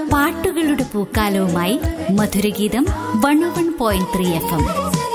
പാട്ടുകളുടെ പൂക്കാലവുമായി Madhurageetham one one point three F M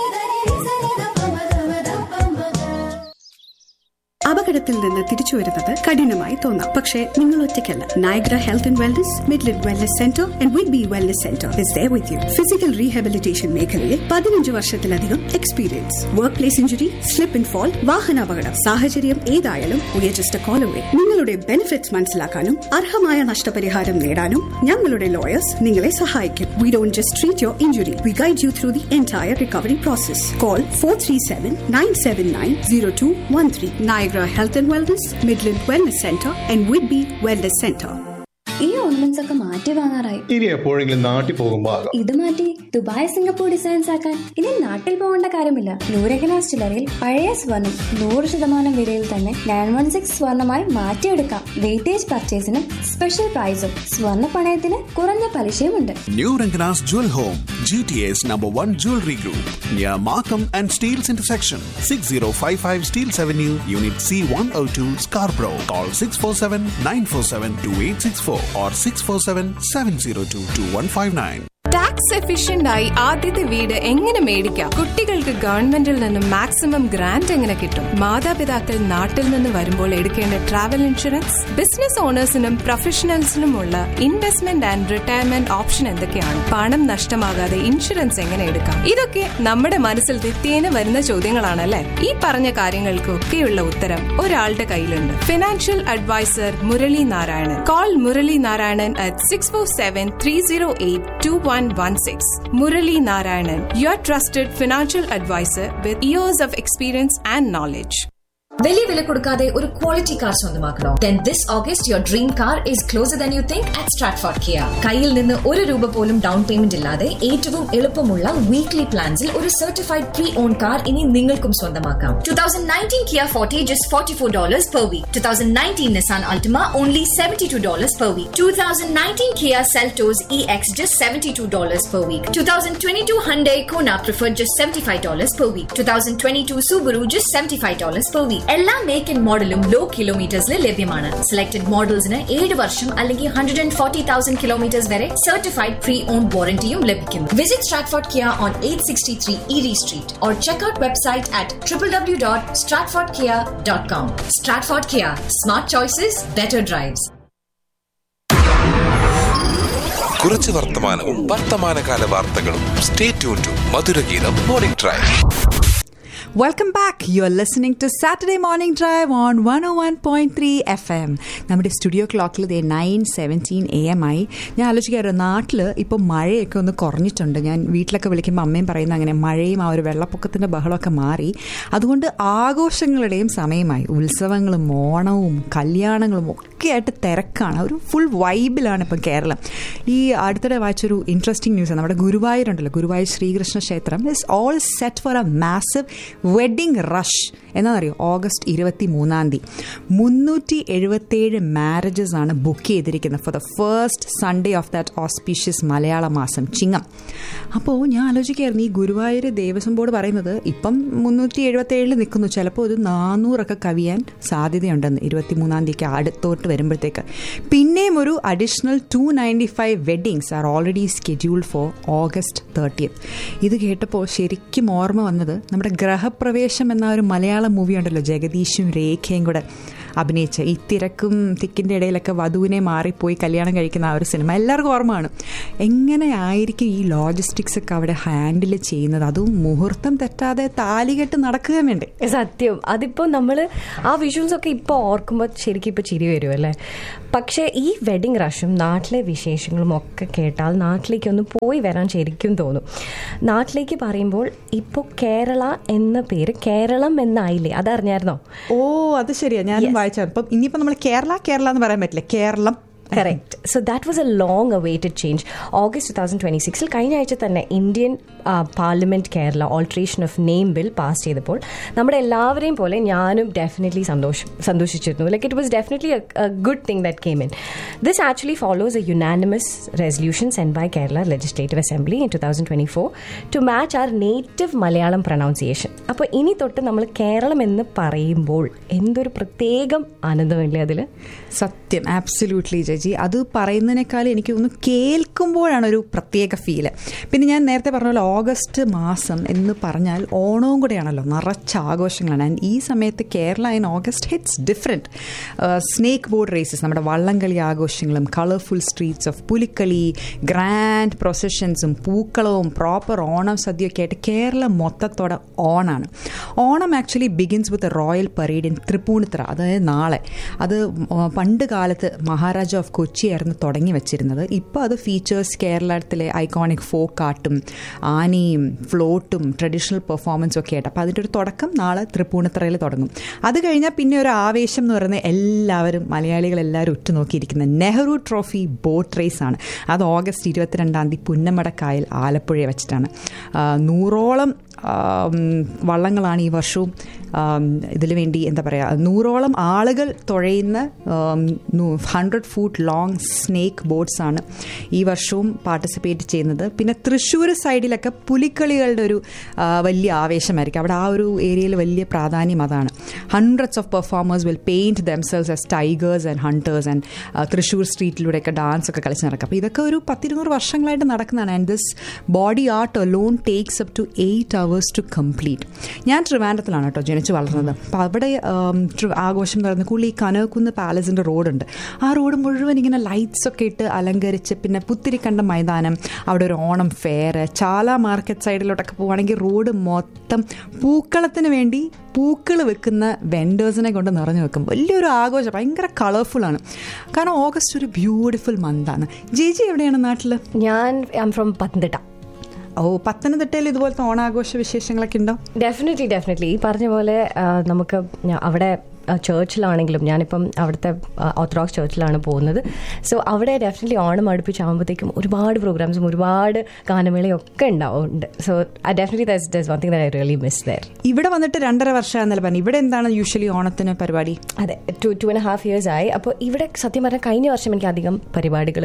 അപകടത്തിൽ നിന്ന് തിരിച്ചു വരുന്നത് കഠിനമായി തോന്നാം പക്ഷേ നിങ്ങൾ ഒറ്റയ്ക്കല്ല Niagara health and wellness Midland wellness centre and wid B wellness centre is there with you physical rehabilitation മേഖലയിൽ പതിനഞ്ച് വർഷത്തിലധികം experience work place injury slip and fall വാഹനാപകടം സാഹചര്യം ഏതായാലും we are just a call away നിങ്ങളുടെ benefits മനസ്സിലാക്കാനും അർഹമായ നഷ്ടപരിഹാരം നേടാനും ഞങ്ങളുടെ ലോയേഴ്സ് നിങ്ങളെ സഹായിക്കും we don't just treat your injury we guide you through the entire recovery process call four three seven nine seven nine zero two one three Niagara health and wellness Midland wellness centre and wid B wellness centre ഈ ornaments ഒക്കെ മാറ്റി വാങ്ങാറായി ഇനി എപ്പോഴെങ്കിലും നാട്ടിൽ പോകുമ്പോ ആകാം ഇത് മാറ്റി ദുബായ് സിംഗപ്പൂർ ഡിസൈൻസ് ആക്കാൻ ഇനി നാട്ടിൽ പോകേണ്ട കാര്യമില്ല നൂരകല ചില്ലറയിൽ പഴയ സ്വർണം നൂറ് ശതമാനം വിലയിൽ തന്നെ നയൻ വൺ സിക്സ് സ്വർണമായി മാറ്റിയെടുക്കാം വെയിറ്റേജ് പർച്ചേസിനും സ്പെഷ്യൽ പ്രൈസും സ്വർണ്ണ പണയത്തിന് കുറഞ്ഞ പലിശയുമുണ്ട് New Rangana's Jewel Home, GTA's number one jewelry group, near Markham and Steels intersection, 6055 Steels Avenue, Unit C102, Scarborough. Call 647 947 2864 or 647 702 2159. Tax efficient ആയി ആദ്യത്തെ വീട് എങ്ങനെ മേടിക്കാം കുട്ടികൾക്ക് ഗവൺമെന്റിൽ നിന്ന് മാക്സിമം ഗ്രാന്റ് എങ്ങനെ കിട്ടും മാതാപിതാക്കൾ നാട്ടിൽ നിന്ന് വരുമ്പോൾ എടുക്കേണ്ട ട്രാവൽ ഇൻഷുറൻസ് ബിസിനസ് ഓണേഴ്സിനും പ്രൊഫഷണൽസിനുമുള്ള ഇൻവെസ്റ്റ്മെന്റ് ആൻഡ് റിട്ടയർമെന്റ് ഓപ്ഷൻ എന്തൊക്കെയാണ് പണം നഷ്ടമാകാതെ ഇൻഷുറൻസ് എങ്ങനെ എടുക്കാം ഇതൊക്കെ നമ്മുടെ മനസ്സിൽ നിത്യേന വരുന്ന ചോദ്യങ്ങളാണല്ലേ ഈ പറഞ്ഞ കാര്യങ്ങൾക്കൊക്കെയുള്ള ഉത്തരം ഒരാളുടെ കയ്യിലുണ്ട് financial adviser Murali Narayanan call Murali Narayanan at six four seven three zero eight two one one six Murali Narayanan your trusted financial adviser with years of experience and knowledge വലിയ വില കൊടുക്കാതെ ഒരു ക്വാളിറ്റി കാർ സ്വന്തമാക്കണോ then this August your dream car is closer than you think at Stratford Kia കയ്യിൽ നിന്ന് ഒരു രൂപ പോലും ഡൗൺ പേയ്മെന്റ് ഇല്ലാതെ ഏറ്റവും എളുപ്പമുള്ള വീക്ക്ലി പ്ലാൻസിൽ ഒരു സർട്ടിഫൈഡ് പ്രീ ഓൺ കാർ ഇനി നിങ്ങൾക്കും സ്വന്തമാക്കാം two thousand nineteen Kia forty just forty four dollars per week two thousand nineteen Nissan Altima only seventy two dollars per week two thousand nineteen Kia Seltos E X just seventy two dollars per week two thousand twenty two Hyundai Kona preferred just seventy five dollars per week two thousand twenty two Subaru just seventy five dollars per week എല്ലാ make and മോഡലും low കിലോമീറ്റേഴ്സിൽ ലഭ്യമാണ് selected മോഡൽസിന് ഏഴ് വർഷം അല്ലെങ്കിൽ hundred and forty thousand kilometres വരെ certified free on വാറന്റിയും ലഭിക്കുന്നു visit Stratford Kia on eight sixty three Erie street or check out website at triple W dot Stratford Kia dot com Stratford Kia smart choices better drives കുറച്ച് വർത്തമാനവും വർത്തമാനകാല വാർത്തകളും stay tune to Madhurageetham morning drive welcome back you are listening to Saturday morning drive on one O one point three F M നമ്മുടെ studio ക്ലോക്കിൽ ഇതേ nine seventeen A M ആയി ഞാൻ ആലോചിക്കാറ് നാട്ടിൽ ഇപ്പോൾ മഴയൊക്കെ ഒന്ന് കുറഞ്ഞിട്ടുണ്ട് ഞാൻ വീട്ടിലൊക്കെ വിളിക്കുമ്പോൾ അമ്മയും പറയുന്ന അങ്ങനെ മഴയും ആ ഒരു വെള്ളപ്പൊക്കത്തിൻ്റെ ബഹളമൊക്കെ മാറി അതുകൊണ്ട് ആഘോഷങ്ങളുടെയും സമയമായി ഉത്സവങ്ങളും ഓണവും കല്യാണങ്ങളും ഒക്കെ ആയിട്ട് തിരക്കാണ് ഒരു ഫുൾ വൈബിലാണ് ഇപ്പം കേരളം ഈ അടുത്തിടെ വായിച്ചൊരു ഇൻട്രസ്റ്റിംഗ് ന്യൂസ് നമ്മുടെ ഗുരുവായൂരുണ്ടല്ലോ ഗുരുവായൂർ ശ്രീകൃഷ്ണ ക്ഷേത്രം is all set for a massive wedding rush എന്നാണെന്നറിയോ ഓഗസ്റ്റ് ഇരുപത്തി മൂന്നാം തീയതി മുന്നൂറ്റി എഴുപത്തേഴ് മാരേജസ് ആണ് ബുക്ക് ചെയ്തിരിക്കുന്നത് for the first Sunday of that auspicious മലയാള മാസം ചിങ്ങം അപ്പോൾ ഞാൻ ആലോചിക്കായിരുന്നു ഈ ഗുരുവായൂർ ദേവസ്വം ബോർഡ് പറയുന്നത് ഇപ്പം മുന്നൂറ്റി എഴുപത്തേഴിൽ നിൽക്കുന്നു ചിലപ്പോൾ ഒരു നാനൂറൊക്കെ കവിയാൻ സാധ്യതയുണ്ടെന്ന് ഇരുപത്തി മൂന്നാം തീയതിക്ക് അടുത്തോട്ട് വരുമ്പോഴത്തേക്ക് പിന്നെയും ഒരു additional two ninety five weddings are already scheduled for August thirtieth ഇത് കേട്ടപ്പോൾ ശരിക്കും ഓർമ്മ വന്നത് നമ്മുടെ ഗ്രഹപ്രവേശം എന്ന ഒരു മലയാള മൂവി ഉണ്ടല്ലോ ജഗദീഷും രേഖയും കൂടെ അഭിനയിച്ച ഈ തിരക്കും തിക്കിൻ്റെ ഇടയിലൊക്കെ വധുവിനെ മാറിപ്പോയി കല്യാണം കഴിക്കുന്ന ആ ഒരു സിനിമ എല്ലാവർക്കും ഓർമ്മയാണ് എങ്ങനെയായിരിക്കും ഈ ലോജിസ്റ്റിക്സ് ഒക്കെ അവിടെ ഹാൻഡിൽ ചെയ്യുന്നത് അതും മുഹൂർത്തം തെറ്റാതെ താലികെട്ട് നടക്കുകയും വേണ്ടേ സത്യം അതിപ്പോൾ നമ്മൾ ആ വിഷ്വൽസ് ഒക്കെ ഇപ്പോൾ ഓർക്കുമ്പോൾ ശരിക്കും ഇപ്പോൾ ചിരി വരും അല്ലേ പക്ഷേ ഈ വെഡിങ് റഷും നാട്ടിലെ വിശേഷങ്ങളും ഒക്കെ കേട്ടാൽ നാട്ടിലേക്ക് ഒന്ന് പോയി വരാൻ ശരിക്കും തോന്നും നാട്ടിലേക്ക് പറയുമ്പോൾ ഇപ്പോൾ കേരള എന്ന പേര് കേരളം എന്നായില്ലേ അതറിഞ്ഞായിരുന്നോ ഓ അത് ശരിയാ ഞാനും വായിച്ചു അപ്പം ഇനിയിപ്പോൾ നമ്മൾ കേരള കേരള എന്ന് പറയാൻ പറ്റില്ല Keralam correct so that was a long awaited change August two thousand twenty സിക്സിൽ കഴിഞ്ഞ ആഴ്ച തന്നെ Indian parliament Kerala alteration of name bill pass ചെയ്തപ്പോൾ നമ്മുടെ എല്ലാവരെയും പോലെ ഞാനും ഡെഫിനറ്റ്ലി സന്തോഷം സന്തോഷിച്ചിരുന്നു like it was definitely a good thing that came in this actually follows a unanimous resolution send by Kerala legislative assembly in two thousand twenty four to match our native Malayalam pronunciation അപ്പോൾ ഇനി തൊട്ട് നമ്മൾ കേരളം എന്ന് പറയുമ്പോൾ എന്തൊരു പ്രത്യേകം ആനന്ദമില്ലേ അതിൽ സത്യം ആബ്സല്യൂട്ട്ലി ജയ് ചേച്ചി അത് പറയുന്നതിനേക്കാൾ എനിക്ക് ഒന്ന് കേൾക്കുമ്പോഴാണ് ഒരു പ്രത്യേക ഫീല് പിന്നെ ഞാൻ നേരത്തെ പറഞ്ഞ പോലെ ഓഗസ്റ്റ് മാസം എന്ന് പറഞ്ഞാൽ ഓണവും കൂടെയാണല്ലോ നിറച്ച ആഘോഷങ്ങളാണ് ആൻഡ് ഈ സമയത്ത് Kerala in August hits different snake boat races നമ്മുടെ വള്ളംകളി ആഘോഷങ്ങളും colourful streets of Pulikali grand പ്രൊസഷൻസും പൂക്കളവും പ്രോപ്പർ ഓണം സദ്യയൊക്കെ ആയിട്ട് കേരളം മൊത്തത്തോടെ ഓണാണ് Onam actually begins with royal parade in Tripunithura അതായത് നാളെ അത് പണ്ട് കാലത്ത് മഹാരാജ ഓഫ് കൊച്ചി ആയിരുന്നു തുടങ്ങി വെച്ചിരുന്നത് ഇപ്പോൾ അത് ഫീച്ചേഴ്സ് കേരളത്തിലെ ഐക്കോണിക് ഫോക്ക് ആർട്ടും ആനയും ഫ്ലോട്ടും ട്രഡീഷണൽ പെർഫോമൻസും ഒക്കെ ആയിട്ട് അപ്പോൾ അതിൻ്റെ ഒരു തുടക്കം നാളെ തൃപ്പൂണിത്തറയിൽ തുടങ്ങും അത് കഴിഞ്ഞാൽ പിന്നെ ഒരു ആവേശം എന്ന് പറയുന്നത് എല്ലാവരും മലയാളികൾ എല്ലാവരും ഉറ്റുനോക്കിയിരിക്കുന്ന നെഹ്റു ട്രോഫി ബോട്ട് റേസ് ആണ് അത് ഓഗസ്റ്റ് ഇരുപത്തിരണ്ടാം തീയതി പുന്നമടക്കായൽ ആലപ്പുഴയെ വെച്ചിട്ടാണ് നൂറോളം വള്ളങ്ങളാണ് ഈ വർഷവും ഇതിനു വേണ്ടി എന്താ പറയുക നൂറോളം ആളുകൾ തുഴയുന്ന hundred foot long snake boats ആണ് ഈ വർഷവും പാർട്ടിസിപ്പേറ്റ് ചെയ്യുന്നത് പിന്നെ തൃശ്ശൂർ സൈഡിലൊക്കെ പുലിക്കളികളുടെ ഒരു വലിയ ആവേശമായിരിക്കും അവിടെ ആ ഒരു ഏരിയയിൽ വലിയ പ്രാധാന്യം അതാണ് hundreds of performers will paint themselves as tigers and hunters and Thrissur സ്ട്രീറ്റിലൂടെയൊക്കെ ഡാൻസ് ഒക്കെ കളിച്ച് നടക്കും അപ്പോൾ ഇതൊക്കെ ഒരു പത്തിരുന്നൂറ് വർഷങ്ങളായിട്ട് നടക്കുന്നതാണ് and this body art alone takes up to eight hours to complete ഞാൻ ട്രിവാൻഡത്തിലാണ് കേട്ടോ ജനിച്ചു വളർന്നത് അപ്പോൾ അവിടെ ആഘോഷം എന്ന് പറയുന്നത് കുള്ളി കനകുന്ന് പാലസിൻ്റെ റോഡുണ്ട് ആ റോഡ് മുഴുവൻ ഇങ്ങനെ ലൈറ്റ്സ് ഒക്കെ ഇട്ട് അലങ്കരിച്ച് പിന്നെ പുത്തിരിക്കണ്ട മൈതാനം അവിടെ ഒരു ഓണം ഫെയർ ചാല മാർക്കറ്റ് സൈഡിലോട്ടൊക്കെ പോവുകയാണെങ്കിൽ റോഡ് മൊത്തം പൂക്കളത്തിന് വേണ്ടി പൂക്കൾ വെക്കുന്ന വെൻഡേഴ്സിനെ കൊണ്ട് നിറഞ്ഞു വെക്കും വലിയൊരു ആഘോഷം ഭയങ്കര കളർഫുൾ ആണ് കാരണം ഓഗസ്റ്റ് ഒരു ബ്യൂട്ടിഫുൾ മന്താണ് ജേജി എവിടെയാണ് നാട്ടിൽ ഞാൻ ഐം ഫ്രം പത്തനംതിട്ട ഓ പത്തനംതിട്ടയിൽ ഇതുപോലത്തെ ഓണാഘോഷ വിശേഷങ്ങളൊക്കെ ഉണ്ടോ ഡെഫിനറ്റ്ലി ഡെഫിനറ്റ്ലി ഈ പറഞ്ഞ പോലെ നമുക്ക് അവിടെ ചേർച്ചിലാണെങ്കിലും ഞാനിപ്പം അവിടുത്തെ ഓർത്തഡോക്സ് ചേർച്ചിലാണ് പോകുന്നത് സോ അവിടെ ഡെഫിനറ്റ്ലി ഓണം അടുപ്പിച്ചാകുമ്പോഴത്തേക്കും ഒരുപാട് പ്രോഗ്രാംസും ഒരുപാട് ഗാനമേളയും ഒക്കെ ഉണ്ടാവുന്നുണ്ട് so definitely this this one thing I really miss there ഇവിടെ വന്നിട്ട് രണ്ടര വർഷമാണെന്നല്ല പറഞ്ഞു ഇവിടെ എന്താണ് യൂഷ്വലി ഓണത്തിന് പരിപാടി അതെ two two and half years ആയി അപ്പോൾ ഇവിടെ സത്യം പറഞ്ഞാൽ കഴിഞ്ഞ വർഷം എനിക്ക് അധികം പരിപാടികൾ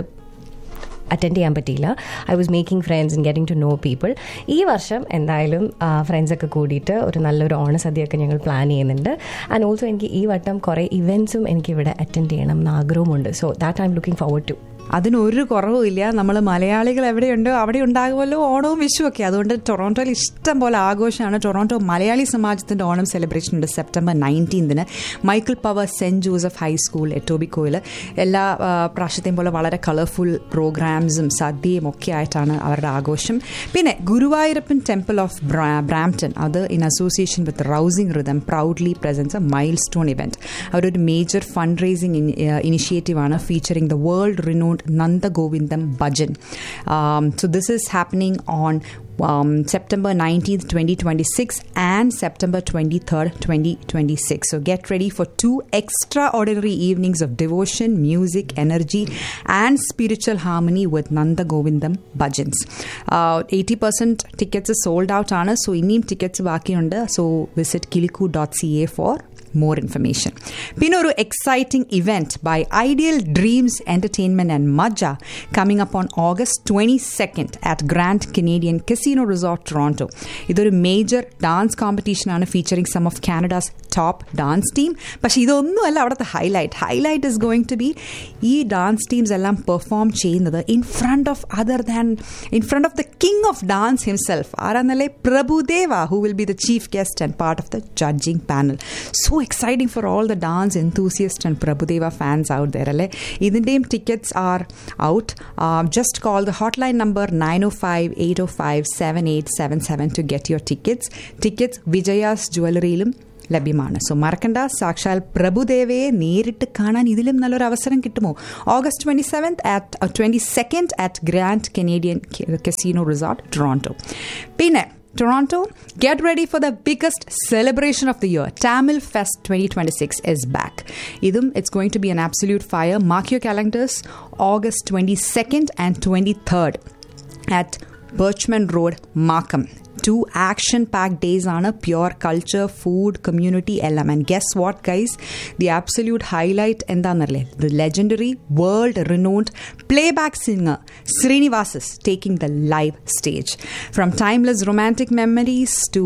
അറ്റൻഡ് ചെയ്യാൻ പറ്റിയില്ല I was making friends and getting to know people ഈ വർഷം എന്തായാലും ഫ്രണ്ട്സൊക്കെ കൂടിയിട്ട് ഒരു നല്ലൊരു ഓണസദ്യയൊക്കെ ഞങ്ങൾ പ്ലാൻ ചെയ്യുന്നുണ്ട് ആൻഡ് ഓൾസോ എനിക്ക് ഈ വട്ടം കുറേ ഇവൻറ്റ്സും എനിക്ക് ഇവിടെ അറ്റൻഡ് ചെയ്യണം എന്ന് ആഗ്രഹമുണ്ട് so that I am looking forward to അതിനൊരു കുറവുമില്ല നമ്മൾ മലയാളികൾ എവിടെയുണ്ടോ അവിടെ ഉണ്ടാകുമല്ലോ ഓണവും വിഷുവൊക്കെ അതുകൊണ്ട് ടൊറോണ്ടോയിൽ ഇഷ്ടം പോലെ ആഘോഷമാണ് ടൊറോണ്ടോ മലയാളി സമാജത്തിൻ്റെ ഓണം സെലിബ്രേഷൻ ഉണ്ട് സെപ്റ്റംബർ നയൻറ്റീൻതിന് Michael Power Saint Joseph high school എറ്റോബിക്കോയിൽ എല്ലാ പ്രാവശ്യത്തെയും പോലെ വളരെ കളർഫുൾ പ്രോഗ്രാംസും സദ്യയും ഒക്കെ ആയിട്ടാണ് അവരുടെ ആഘോഷം പിന്നെ ഗുരുവായൂരപ്പൻ ടെമ്പിൾ ഓഫ് ബ്രാംപ്ടൺ അത് in association with rousing rhythm proudly presents a milestone event അവരൊരു മേജർ ഫണ്ട് റേസിംഗ് ഇനിഷ്യേറ്റീവാണ് featuring the world renowned Nanda Govindam Bhajan. Um, so this is happening on um, September 19th, 2026 and September 23rd, 2026. So get ready for two extraordinary evenings of devotion, music, energy, and spiritual harmony with Nanda Govindam Bhajans. Uh, 80% tickets are sold out, Anna. So ഇനിയും tickets ബാക്കിയുണ്ട് So visit kiliku.ca for more information. പിന്നെ ഒരു exciting event by ideal dreams entertainment and മജ coming up on August twenty second at Grand Canadian casino resort Toronto ഇതൊരു major dance കോമ്പറ്റീഷനാണ് featuring some of Canada's top dance team പക്ഷേ ഇതൊന്നുമല്ല അവിടുത്തെ highlight highlight is going to be ഈ dance teams എല്ലാം perform ചെയ്യുന്നത് in front of other than in front of the king of dance himself ആരാന്നല്ലേ Prabhudeva who will be the chief guest and part of the judging panel so exciting for all the dance enthusiasts and Prabhudeva fans out there. അല്ലേ ഇതിൻ്റെയും tickets are out just call the hotline number nine O five eight O five seven eight seven seven to get your tickets tickets Vijayas ജ്വല്ലറിയിലും ലഭ്യമാണ് so മറക്കണ്ട സാക്ഷാൽ പ്രഭുദേവയെ നേരിട്ട് കാണാൻ ഇതിലും നല്ലൊരു അവസരം കിട്ടുമോ August twenty seventh at twenty second at Grand Canadian casino resort Toronto പിന്നെ Toronto, get ready for the biggest celebration of the year. Tamil Fest 2026 is back. Idum, it's going to be an absolute fire. Mark your calendars August 22nd and 23rd at Birchman Road, Markham. Two action packed days on a pure culture, food, community element. And guess what, guys? The absolute highlight എന്താണെന്നല്ലേ the legendary, world renowned playback singer Srinivas is taking the live stage. From timeless romantic memories to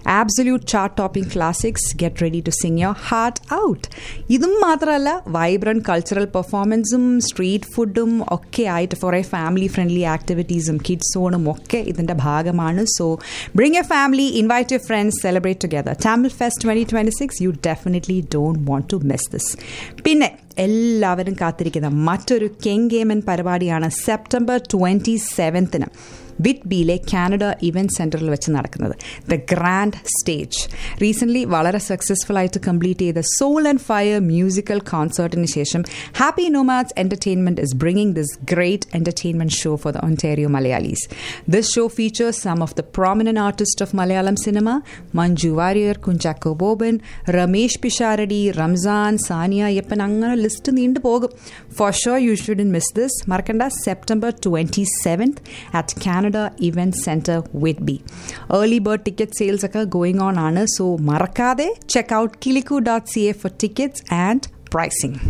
absolute chart topping classics get ready to sing your heart out ഇതും മാത്രമല്ല vibrant cultural പെർഫോമൻസും street ഫുഡും ഒക്കെ ആയിട്ട് കുറേ family friendly ആക്ടിവിറ്റീസും kids സോണും ഒക്കെ ഇതിൻ്റെ ഭാഗമാണ് so bring a family invite you friends celebrate together Tamil fest twenty twenty six you definitely don't want to miss this പിന്നെ എല്ലാവരും കാത്തിരിക്കുന്ന മറ്റൊരു കെങ് ഗെയിമൻ പരിപാടിയാണ് സെപ്റ്റംബർ ട്വൻറ്റി സെവൻത്തിന് വിറ്റ് ബിയിലെ കാനഡ ഇവൻറ്റ് സെൻറ്ററിൽ വെച്ച് നടക്കുന്നത് ദ ഗ്രാൻഡ് സ്റ്റേജ് റീസെൻ്റ്ലി വളരെ സക്സസ്ഫുൾ ആയിട്ട് കംപ്ലീറ്റ് ചെയ്ത സോൾ ആൻഡ് ഫയർ മ്യൂസിക്കൽ കോൺസേർട്ടിന് ശേഷം Happy Nomads Entertainment is bringing this great entertainment show for the Ontario Malayalees this show features some of the prominent artist of Malayalam cinema Manju Warrier Kunchacko Boban Ramesh Pisharody Ramzan Saniya Iyappan അങ്ങനെ list നീണ്ടു പോകും for sure you shouldn't miss this മറക്കണ്ട September twenty seventh at Canada event centre with be early bird ticket sales ഒക്കെ going on ആണ് so മറക്കാതെ check out Kilikku dot C A for tickets and pricing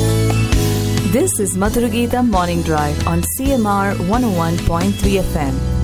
This is Madhuragita Morning Drive on CMR 101.3 FM.